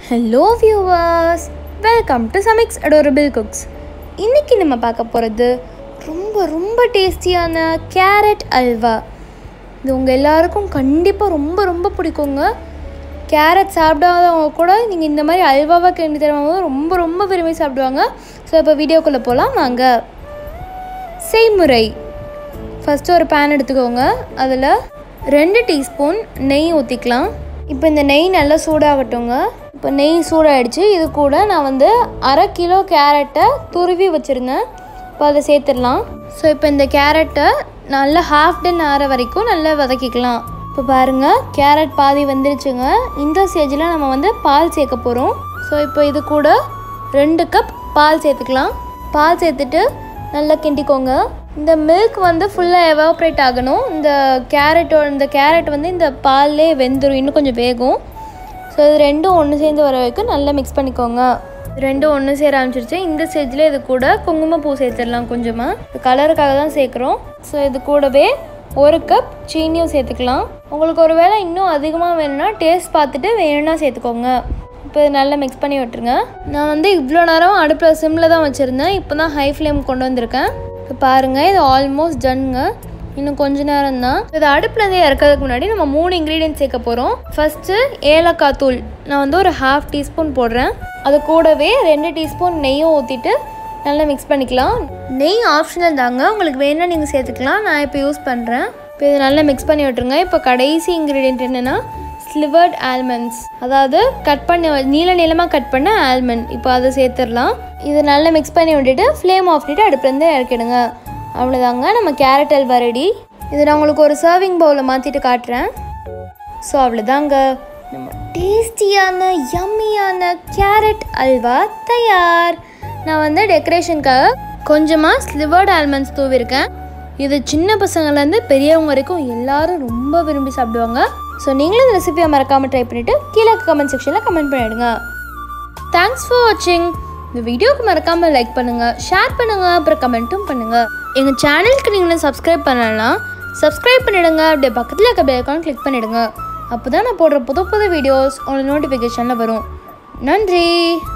hello viewers welcome to Sami's adorable cooks இன்றைக்கி நம்ம பார்க்க போகிறது ரொம்ப ரொம்ப டேஸ்டியான கேரட் அல்வா இது உங்கள் எல்லாருக்கும் கண்டிப்பாக ரொம்ப ரொம்ப பிடிக்குங்க கேரட் சாப்பிடாதவங்க கூட நீங்கள் இந்த மாதிரி அல்வாவாக கிண்டி தருவாங்க ரொம்ப ரொம்ப விரும்பி சாப்பிடுவாங்க ஸோ இப்போ வீடியோக்குள்ளே போகலாம் வாங்க செய்முறை ஃபஸ்ட்டு ஒரு பேன் எடுத்துக்கோங்க அதில் ரெண்டு டீஸ்பூன் நெய் ஊற்றிக்கலாம் இப்போ இந்த நெய் நல்லா சூடாகட்டுங்க இப்போ நெய் சூடாகிடுச்சு இது கூட நான் வந்து அரை கிலோ கேரட்டை துருவி வச்சுருந்தேன் இப்போ அதை சேர்த்துடலாம் ஸோ இப்போ இந்த கேரட்டை நல்லா ஹாஃப் டன் ஆற வரைக்கும் நல்லா வதக்கிக்கலாம் இப்போ பாருங்கள் கேரட் பாதி வந்துருச்சுங்க இந்த ஸ்டேஜில் நம்ம வந்து பால் சேர்க்க போகிறோம் ஸோ இப்போ இது கூட ரெண்டு கப் பால் சேர்த்துக்கலாம் பால் சேர்த்துட்டு நல்லா கிண்டிக்கோங்க இந்த மில்க் வந்து ஃபுல்லாக எவாப்ரேட் ஆகணும் இந்த கேரட்டோட இந்த கேரட் வந்து இந்த பால்லே வெந்துடும் இன்னும் கொஞ்சம் வேகும் ஸோ இது ரெண்டும் ஒன்று சேர்ந்து வர வரைக்கும் நல்லா மிக்ஸ் பண்ணிக்கோங்க ரெண்டும் ஒன்று சேர ஆரம்பிச்சிருச்சு இந்த ஸ்டேஜில் இது கூட குங்குமப்பூ சேர்த்துடலாம் கொஞ்சமாக இது கலருக்காக தான் சேர்க்குறோம் ஸோ இது கூடவே ஒரு கப் சீனியும் சேர்த்துக்கலாம் உங்களுக்கு ஒரு வேளை இன்னும் அதிகமாக வேணும்னா டேஸ்ட் பார்த்துட்டு வேணும்னா சேர்த்துக்கோங்க இப்போ இது நல்லா மிக்ஸ் பண்ணி விட்டுருங்க நான் வந்து இவ்வளோ நேரம் அடுப்பில் சிம்மில் தான் வச்சுருந்தேன் இப்போ தான் ஹை ஃப்ளேம் கொண்டு வந்திருக்கேன் இப்போ பாருங்கள் இது ஆல்மோஸ்ட் டன்ங்க இன்னும் கொஞ்ச நேரம் தான் இது அடுப்புலேருந்தே இறக்கிறதுக்கு முன்னாடி நம்ம மூணு இன்க்ரீடியன்ட் சேர்க்க போகிறோம் ஃபஸ்ட்டு ஏலக்காய் தூள் நான் வந்து ஒரு ஹாஃப் டீஸ்பூன் போடுறேன் அது கூடவே ரெண்டு டீஸ்பூன் நெய்யும் ஊற்றிட்டு நல்லா மிக்ஸ் பண்ணிக்கலாம் நெய் ஆப்ஷனல் தாங்க உங்களுக்கு வேணால் நீங்கள் சேர்த்துக்கலாம் நான் இப்போ யூஸ் பண்ணுறேன் இப்போ இது நல்லா மிக்ஸ் பண்ணி விட்டுருங்க இப்போ கடைசி இன்க்ரீடியன்ட் என்னென்னா ஸ்லிவர்ட் ஆல்மண்ட்ஸ் அதாவது கட் பண்ண நீள நீளமாக கட் பண்ண ஆல்மண்ட் இப்போ அதை சேர்த்துடலாம் இதை நல்லா மிக்ஸ் பண்ணி விட்டுட்டு ஃப்ளேம் ஆஃப் பண்ணிட்டு அடுப்புலேருந்து இறக்கிடுங்க அவ்வளோதாங்க நம்ம கேரட் அல்வா ரெடி இதை நான் உங்களுக்கு ஒரு சர்விங் பவுலில் மாற்றிட்டு காட்டுறேன் ஸோ அவ்வளோதாங்க நம்ம டேஸ்டியான யம்மியான கேரட் அல்வா தயார் நான் வந்து டெக்கரேஷனுக்காக கொஞ்சமாக ஸ்லிவர்ட் ஆல்மண்ட்ஸ் தூவிருக்கேன் இது சின்ன பசங்கள்லேருந்து பெரியவங்க வரைக்கும் எல்லாரும் ரொம்ப விரும்பி சாப்பிடுவாங்க ஸோ நீங்களும் இந்த ரெசிபியை மறக்காமல் ட்ரை பண்ணிவிட்டு கீழே கமெண்ட் செக்ஷனில் கமெண்ட் பண்ணிவிடுங்க தேங்க்ஸ் ஃபார் வாட்சிங் இந்த வீடியோக்கு மறக்காமல் லைக் பண்ணுங்கள் ஷேர் பண்ணுங்கள் அப்புறம் கமெண்ட்டும் பண்ணுங்கள் எங்கள் சேனலுக்கு நீங்களும் சப்ஸ்கிரைப் பண்ணலாம் சப்ஸ்கிரைப் பண்ணிடுங்க அப்படியே பக்கத்தில் இருக்க பெல் ஐக்கான் கிளிக் பண்ணிடுங்க அப்போ தான் நான் போடுற புது புது வீடியோஸ் உங்களுக்கு நோட்டிஃபிகேஷனில் வரும் நன்றி